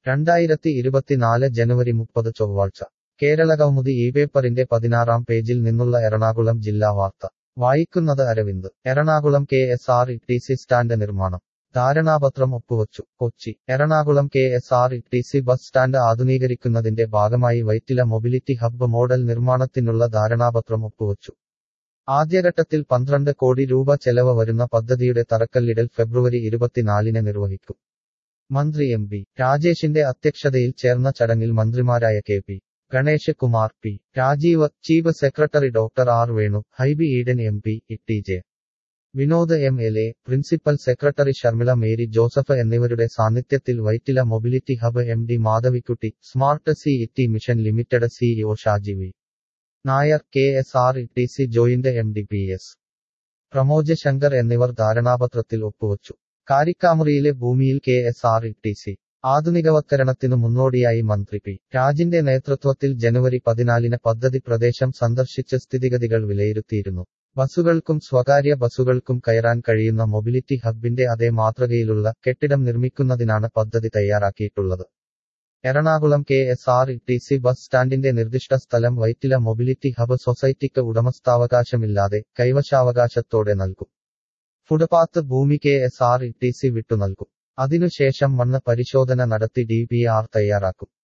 രണ്ടായിരത്തി ഇരുപത്തിനാല് ജനുവരി മുപ്പത് ചൊവ്വാഴ്ച കേരള കൗമുദി ഈ പേപ്പറിന്റെ പതിനാറാം പേജിൽ നിന്നുള്ള എറണാകുളം ജില്ലാ വാർത്ത വായിക്കുന്നത് Aravind Ernakulam K S R E T C stand നിർമ്മാണം ധാരണാപത്രം ഒപ്പുവച്ചു Kochi Ernakulam K S R E T C bus stand ആധുനീകരിക്കുന്നതിന്റെ ഭാഗമായി വൈറ്റില മൊബിലിറ്റി ഹബ്ബ് മോഡൽ നിർമ്മാണത്തിനുള്ള ധാരണാപത്രം ഒപ്പുവച്ചു ആദ്യഘട്ടത്തിൽ പന്ത്രണ്ട് കോടി രൂപ ചെലവ് വരുന്ന പദ്ധതിയുടെ തറക്കല്ലിടൽ ഫെബ്രുവരി ഇരുപത്തിനാലിന് നിർവഹിക്കും മന്ത്രി എം പി രാജേഷിന്റെ അധ്യക്ഷതയിൽ ചേർന്ന ചടങ്ങിൽ മന്ത്രിമാരായ K P Ganesh Kumar P Rajeev chief secretary doctor R Venu Hibi Eden M P T J Vinod M L A principal secretary Sharmila Mary Joseph എന്നിവരുടെ സാന്നിധ്യത്തിൽ Vyttila mobility hub M D Madhavikutty smart city mission limited CEO Shaji V Nair K S R E T C joint M D P S Pramoj Shankar എന്നിവർ ധാരണാപത്രത്തിൽ ഒപ്പുവച്ചു കാരിക്കാമുറിയിലെ ഭൂമിയിൽ K S R E T C ആധുനികവത്കരണത്തിനു മുന്നോടിയായി മന്ത്രി പി രാജിന്റെ നേതൃത്വത്തിൽ ജനുവരി പതിനാലിന് പദ്ധതി പ്രദേശം സന്ദർശിച്ച് സ്ഥിതിഗതികൾ വിലയിരുത്തിയിരുന്നു ബസുകൾക്കും സ്വകാര്യ ബസുകൾക്കും കയറാൻ കഴിയുന്ന മൊബിലിറ്റി ഹബിന്റെ അതേ മാതൃകയിലുള്ള കെട്ടിടം നിർമ്മിക്കുന്നതിനാണ് പദ്ധതി തയ്യാറാക്കിയിട്ടുള്ളത് Ernakulam K S R E T C bus സ്റ്റാൻഡിന്റെ നിർദ്ദിഷ്ട സ്ഥലം വൈറ്റില മൊബിലിറ്റി ഹബ് സൊസൈറ്റിക്ക് ഉടമസ്ഥാവകാശമില്ലാതെ കൈവശാവകാശത്തോടെ നൽകും ഫുട്പാത്ത് ഭൂമി K S R E T C വിട്ടു നൽകും അതിനുശേഷം മണ്ണ് പരിശോധന നടത്തി ഡി പി ആർ തയ്യാറാക്കും